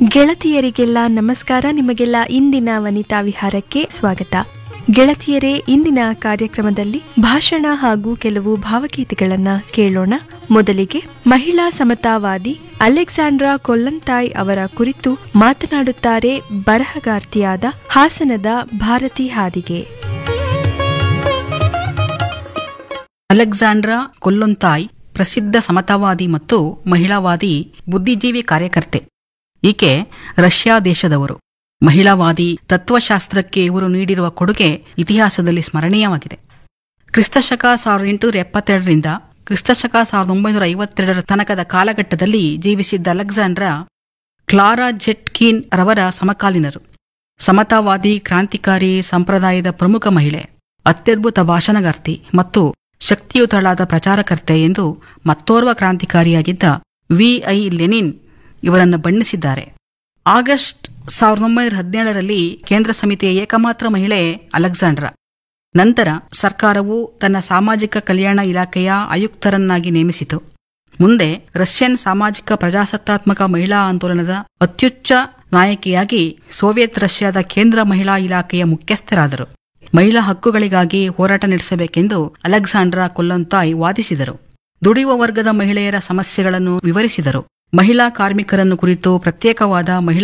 ಗೆಳತಿಯರಿಗೆಲ್ಲ ನಮಸ್ಕಾರ ನಿಮಗೆಲ್ಲ ಇಂದಿನ ವನಿತಾ ವಿಹಾರಕ್ಕೆ ಸ್ವಾಗತ ಗೆಳತಿಯರೇ ಇಂದಿನ ಕಾರ್ಯಕ್ರಮದಲ್ಲಿ ಭಾಷಣ ಹಾಗೂ ಕೆಲವು ಭಾವಗೀತೆಗಳನ್ನ ಕೇಳೋಣ ಮೊದಲಿಗೆ ಮಹಿಳಾ ಸಮತಾವಾದಿ ಅಲೆಕ್ಸಾಂಡ್ರಾ ಕೊಲ್ಲಂತಾಯ್ ಅವರ ಕುರಿತು ಮಾತನಾಡುತ್ತಾರೆ ಬರಹಗಾರ್ತಿಯಾದ ಹಾಸನದ ಭಾರತಿ ಹಾದಿಗೆ ಅಲೆಕ್ಸಾಂಡ್ರಾ ಕೊಲ್ಲೊಂತಾಯ್ ಪ್ರಸಿದ್ಧ ಸಮತಾವಾದಿ ಮತ್ತು ಮಹಿಳಾವಾದಿ ಬುದ್ಧಿಜೀವಿ ಕಾರ್ಯಕರ್ತೆ ಈಕೆ ರಷ್ಯಾ ದೇಶದವರು ಮಹಿಳಾವಾದಿ ತತ್ವಶಾಸ್ತ್ರಕ್ಕೆ ಇವರು ನೀಡಿರುವ ಕೊಡುಗೆ ಇತಿಹಾಸದಲ್ಲಿ ಸ್ಮರಣೀಯವಾಗಿದೆ ಕ್ರಿಸ್ತಶಕ ಸಾವಿರದ ಎಂಟುನೂರ ಎಪ್ಪತ್ತೆರಡರಿಂದ ಕ್ರಿಸ್ತಶಕ ಸಾವಿರದ ಒಂಬೈನೂರ ಐವತ್ತೆರಡರ ತನಕದ ಕಾಲಘಟ್ಟದಲ್ಲಿ ಜೀವಿಸಿದ್ದ ಅಲೆಕ್ಸಾಂಡ್ರಾ ಕ್ಲಾರಾ ಜೆಟ್ಕೀನ್ ರವರ ಸಮಕಾಲೀನರು ಸಮತಾವಾದಿ ಕ್ರಾಂತಿಕಾರಿ ಸಂಪ್ರದಾಯದ ಪ್ರಮುಖ ಮಹಿಳೆ ಅತ್ಯದ್ಭುತ ಭಾಷಣಗಾರ್ತಿ ಮತ್ತು ಶಕ್ತಿಯುತಳಾದ ಪ್ರಚಾರಕರ್ತೆ ಎಂದು ಮತ್ತೋರ್ವ ಕ್ರಾಂತಿಕಾರಿಯಾಗಿದ್ದ ವಿ ಐ ಲೆನಿನ್ ಇವರನ್ನು ಬಣ್ಣಿಸಿದ್ದಾರೆ ಆಗಸ್ಟ್ ಸಾವಿರದ ಒಂಬೈನೂರ ಹದಿನೇಳರಲ್ಲಿ ಕೇಂದ್ರ ಸಮಿತಿಯ ಏಕಮಾತ್ರ ಮಹಿಳೆ ಅಲೆಕ್ಸಾಂಡ್ರಾ ನಂತರ ಸರ್ಕಾರವು ತನ್ನ ಸಾಮಾಜಿಕ ಕಲ್ಯಾಣ ಇಲಾಖೆಯ ಆಯುಕ್ತರನ್ನಾಗಿ ನೇಮಿಸಿತು ಮುಂದೆ ರಷ್ಯನ್ ಸಾಮಾಜಿಕ ಪ್ರಜಾಸತ್ತಾತ್ಮಕ ಮಹಿಳಾ ಆಂದೋಲನದ ಅತ್ಯುಚ್ಚ ನಾಯಕಿಯಾಗಿ ಸೋವಿಯತ್ ರಷ್ಯಾದ ಕೇಂದ್ರ ಮಹಿಳಾ ಇಲಾಖೆಯ ಮುಖ್ಯಸ್ಥರಾದರು ಮಹಿಳಾ ಹಕ್ಕುಗಳಿಗಾಗಿ ಹೋರಾಟ ನಡೆಸಬೇಕೆಂದು ಅಲೆಕ್ಸಾಂಡ್ರಾ ಕೊಲ್ಲಂತಾಯ್ ವಾದಿಸಿದರು ದುಡಿಯುವ ವರ್ಗದ ಮಹಿಳೆಯರ ಸಮಸ್ಯೆಗಳನ್ನು ವಿವರಿಸಿದರು ಮಹಿಳಾ ಕಾರ್ಮಿಕರನ್ನು ಕುರಿತು ಪ್ರತ್ಯೇಕವಾದ ಮಹಿಳಾ